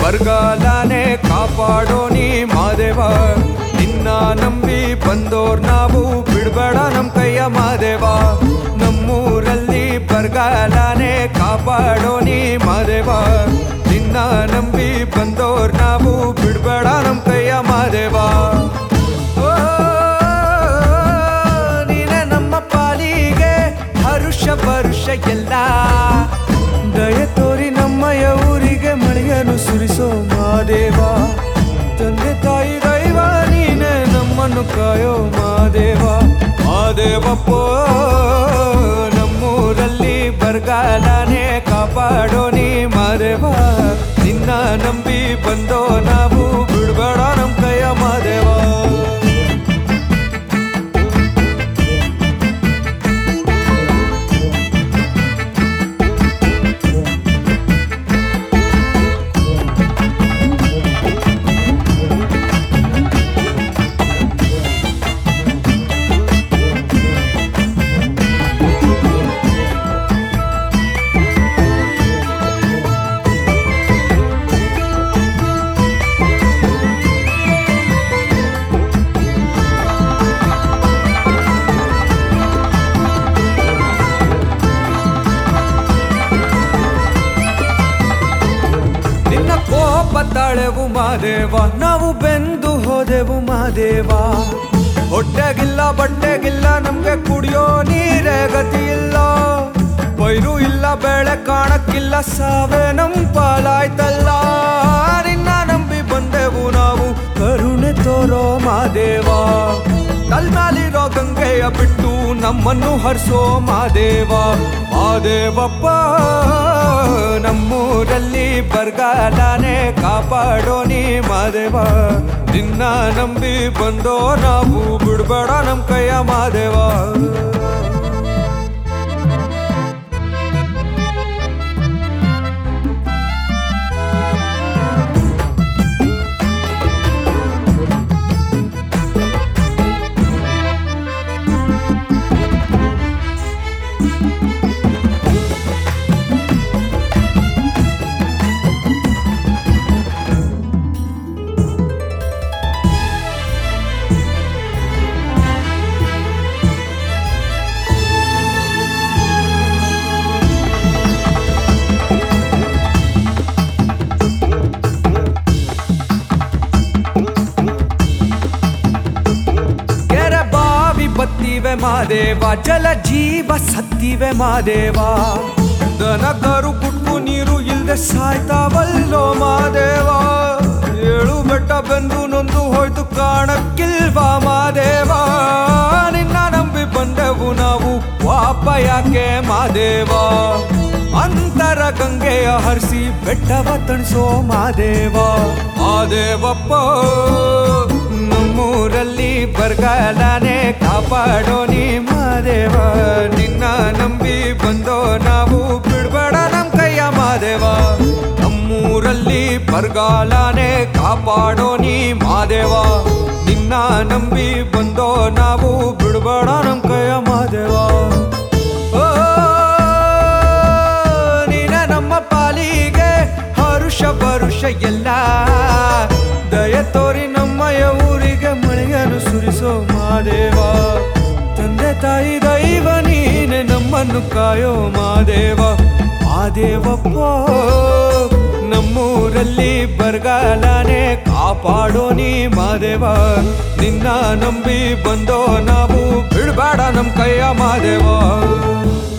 ಬರಗಾಲನೆ ಕಾಪಾಡೋ ನೀ ಮಾದೇವ ನಿನ್ನ ನಂಬಿ ಬಂದೋರ್ ನಾವು ಬಿಡ್ಬೇಡ ನಮ್ ಕೈಯ ಮಾದೇವ ನಮ್ಮೂರಲ್ಲಿ ಬರಗಾಲನೆ ಕಾಪಾಡೋ ನೀ ಮಾದೇವ ನಿನ್ನ ನಂಬಿ ಬಂದೋರ್ ನಾವು ಬಿಡ್ಬೇಡ ನಮ್ ಕೈಯ ಮಾದೇವ ಓ, ನೀನೆ ನಮ್ಮ ಪಾಲಿಗೆ ಹರುಷ ಪರುಷ ಎಲ್ಲ ದಯ ತೋರಿ ನಮ್ಮಯ ಊರಿಗೆ ಮಳೆಯನ್ನು ಸುರಿಸೋ ಮಾದೇವ ತಂದೆ ತಾಯಿ ದೈವ ನೀನೆ ನಮ್ಮನ್ನು ಕಾಯೋ ಮಾದೇವ ಮಾದೇವಪ್ಪ ನಮ್ಮೂರಲ್ಲಿ ಬರಗಾಲನೆ ಕಾಪಾಡೋ ನೀ ಮಾದೇವ ನಿನ್ನ ನಂಬಿ ಬಂದೋ ನಾವು ಬಿಡ್ಬೇಡ ನಮ್ ಕೈಯ ಮಾದೇವ ನಿನ್ನ ಕೋಪ ತಾಳೆವು ಮಾದೇವ ನಾವು ಬೆಂದು ಹೋದೆವು ಮಾದೇವ ಹೊಟ್ಟೆಗಿಲ್ಲ ಬಟ್ಟೆಗಿಲ್ಲ ನಮ್ಗೆ ಕುಡಿಯೋ ನೀರೇ ಗತಿ ಇಲ್ಲ ಪೈರು ಇಲ್ಲ ಬೆಳೆ ಕಾಣಕ್ಕಿಲ್ಲ ಸಾವೇ ನಮ್ ಪಾಲಾಯ್ತಲ್ಲ ನಿನ್ನ ನಂಬಿ ಬಂದೆವು ನಾವು ಕರುಣೆ ತೋರೋ ಮಾದೇವ ತಲ್ಮಾಲಿರೋ ಗಂಗೆಯ ಬಿಟ್ಟು ನಮ್ಮನ್ನು ಹರಿಸೋ ಮಾದೇವ ಮಾದೇವಪ್ಪ ನಮ್ಮೂರಲ್ಲಿ ಬರಗಾಲನೆ ಕಾಪಾಡೋ ನೀ ಮಾದೇವ ನಿನ್ನ ನಂಬಿ ಬಂದೋ ನಾವು ಬಿಡ್ಬೇಡ ನಮ್ ಕೈಯ ಮಾದೇವ ಕೆರೆ ಬಾವಿ ಬತ್ತಿವೆ ಮಾದೇವ ಜಲ ಜೀವ ಸತ್ತಿವೆ ಮಾದೇವ ದನಕರು ಕುಟ್ಕು ನೀರು ಇಲ್ದೆ ಸಾಯ್ತಾವಲ್ಲೋ ಮಾದೇವ ಏಳು ಬೆಟ್ಟ ಬೆಂದು ನೊಂದು ಹೋಯ್ತು ಕಾಣಕ್ಕಿಲ್ವಾ ಮಾದೇವ ನಿನ್ನ ನಂಬಿ ಬಂದೆವು ನಾವು ಪಾಪ ಯಾಕೆ ಮಾದೇವ ಅಂತರ ಗಂಗೆಯ ಹರಿಸಿ ಬೆಟ್ಟವ ತಣಿಸೋ ಮಾದೇವ ಮಾದೇವಪ್ಪ ನಮ್ಮೂರಲ್ಲಿ ಬರಗಾಲನೆ ಕಾಪಾಡೋ ನೀ ಮಾದೇವ ನಿನ್ನ ನಂಬಿ ಬಂದೋ ನಾವು ಬಿಡ್ಬೇಡ ನಮ್ ಕೈಯ ಮಾದೇವ ನಮ್ಮೂರಲ್ಲಿ ಬರಗಾಲನೆ ಕಾಪಾಡೋ ನೀ ಮಾದೇವ ನಿನ್ನ ನಂಬಿ ಬಂದೋ ನಾವು ಬಿಡ್ಬೇಡ ನಮ್ ಕೈಯ ಮಾದೇವ ಓ, ನೀನೆ ನಮ್ಮ ಪಾಲಿಗೆ ಹರುಷ ಬರುಷ ಎಲ್ಲ ದಯ ತೋರಿ ನಮ್ಮಯ ಊರಿಗೆ ಮಳೆಯನ್ನು ಸುರಿಸೋ ಮಾದೇವ ತಂದೆ ತಾಯಿ ದೈವ ನೀನೆ ನಮ್ಮನ್ನು ಕಾಯೋ ಮಾದೇವ ಮಾದೇವಪ್ಪ ನಮ್ಮೂರಲ್ಲಿ ಬರಗಾಲನೆ ಕಾಪಾಡೋ ನೀ ಮಾದೇವ ನಿನ್ನ ನಂಬಿ ಬಂದೋ ನಾವು ಬಿಡ್ಬೇಡ ನಮ್ ಕೈಯ ಮಾದೇವ